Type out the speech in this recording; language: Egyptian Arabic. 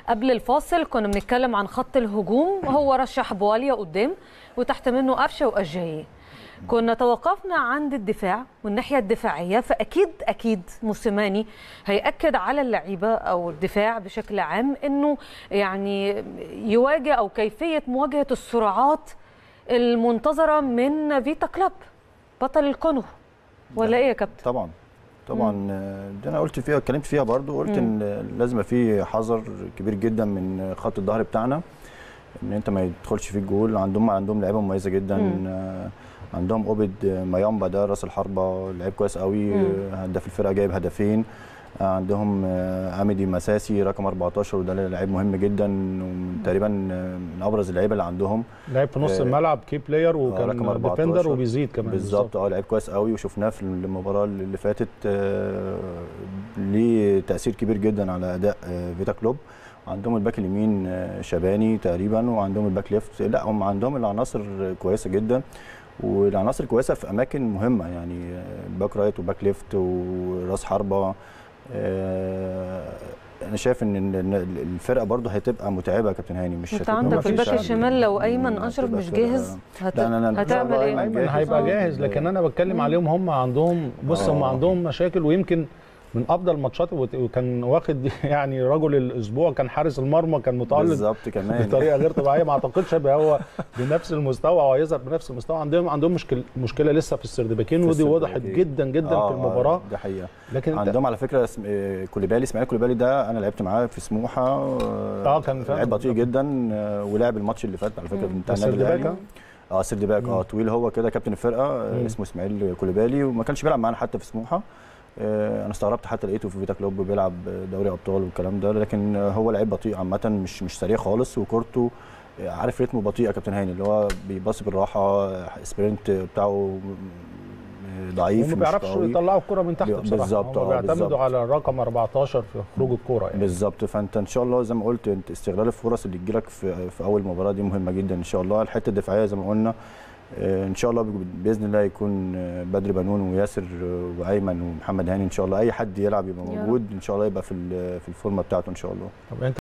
قبل الفاصل كنا بنتكلم عن خط الهجوم هو رشح بواليا قدام وتحت منه قفشه واجاييه كنا توقفنا عند الدفاع والناحيه الدفاعيه فاكيد اكيد موسيماني هياكد على اللعيبه او الدفاع بشكل عام انه يعني يواجه او كيفيه مواجهه السرعات المنتظره من فيتا كلاب بطل الكونغو ولا ايه يا كابتن طبعا طبعا آه، دي انا قلت فيها اتكلمت فيها برضو قلت ان لازم يبقى في حذر كبير جدا من خط الظهر بتاعنا ان انت ما يدخلش في الجول عندهم عندهم لعيبه مميزه جدا مم. آه، عندهم اوبد مايامبا ده راس الحربه لعيب كويس قوي مم. آه، هداف الفرقه جايب هدفين آه، عندهم آه، اميدي مساسي رقم 14 وده لعيب مهم جدا وتقريبا من ابرز اللعيبه اللي عندهم لعب في نص آه، الملعب كي بلاير رقم وكان 14. ديفندر وبيزيد كمان بالظبط اه لعيب كويس قوي وشفناه في المباراه اللي فاتت آه، ليه تاثير كبير جدا على اداء آه، فيتا كلوب عندهم الباك اليمين آه، شباني تقريبا وعندهم الباك ليفت لا هم عندهم العناصر كويسه جدا والعناصر كويسه في اماكن مهمه يعني آه، باك رايت وباك ليفت وراس حربه آه، انا شايف ان إن- إن الفرقه برضو هتبقى متعبه يا كابتن هاني مش انت هتبقى عندك في مفيش الباك سهل. الشمال لو ايمن هتبقى اشرف مش فرقة- جاهز هت... لا، لا، لا، إن شاء هتعمل الله ايه؟ أيمن ايمن جاهز. هيبقى آه. جاهز لكن انا بتكلم عليهم هم عندهم بص هم آه. عندهم مشاكل ويمكن من افضل ماتشات وت- وكان واخد يعني رجل الاسبوع كان حارس المرمى كان متالق بالظبط كمان بطريقه غير طبيعيه ما اعتقدش هيبقى هو بنفس المستوى او هيظهر بنفس المستوى عندهم عندهم مشكله مشكله لسه في السردباكين في ودي وضحت السردباكين. جدا جدا آه، في آه، المباراه دي حقيقه لكن انت عندهم على فكره اسم... آه، كوليبالي اسماعيل كوليبالي ده انا لعبت معاه في سموحه آه، كان فعلا. لعب بطيء جدا آه، ولعب الماتش اللي فات على فكره مم. بتاع بس النادي السردباك، الاهلي اه سيرد باك اه مم. طويل هو كده كابتن الفرقه آه، مم. اسمه اسماعيل كوليبالي وما كانش بيلعب معانا حتى في سموحه آه، انا استغربت حتى لقيته في فيتا كلوب بيلعب دوري ابطال والكلام ده لكن آه، هو لعيب بطيء عامه مش مش سريع خالص وكورته آه، عارف رتمه بطيء يا كابتن هاني اللي هو بيباصي بالراحه آه، سبرنت بتاعه آه، ضعيف هم ما مش بيعرفش قوي. يطلعوا الكره من تحت بي- بصراحه بالظبط، هم آه، بيعتمدوا بالظبط. على الرقم 14 في خروج الكوره يعني بالظبط فانت ان شاء الله زي ما قلت انت استغلال الفرص اللي تجيلك في في اول مباراه دي مهمه جدا ان شاء الله الحته الدفاعيه زي ما قلنا آه، ان شاء الله باذن الله يكون آه، بدر بنون وياسر آه، وايمن ومحمد هاني ان شاء الله اي حد يلعب يبقى يا رب. موجود ان شاء الله يبقى في ال- في الفورمه بتاعته ان شاء الله طب انت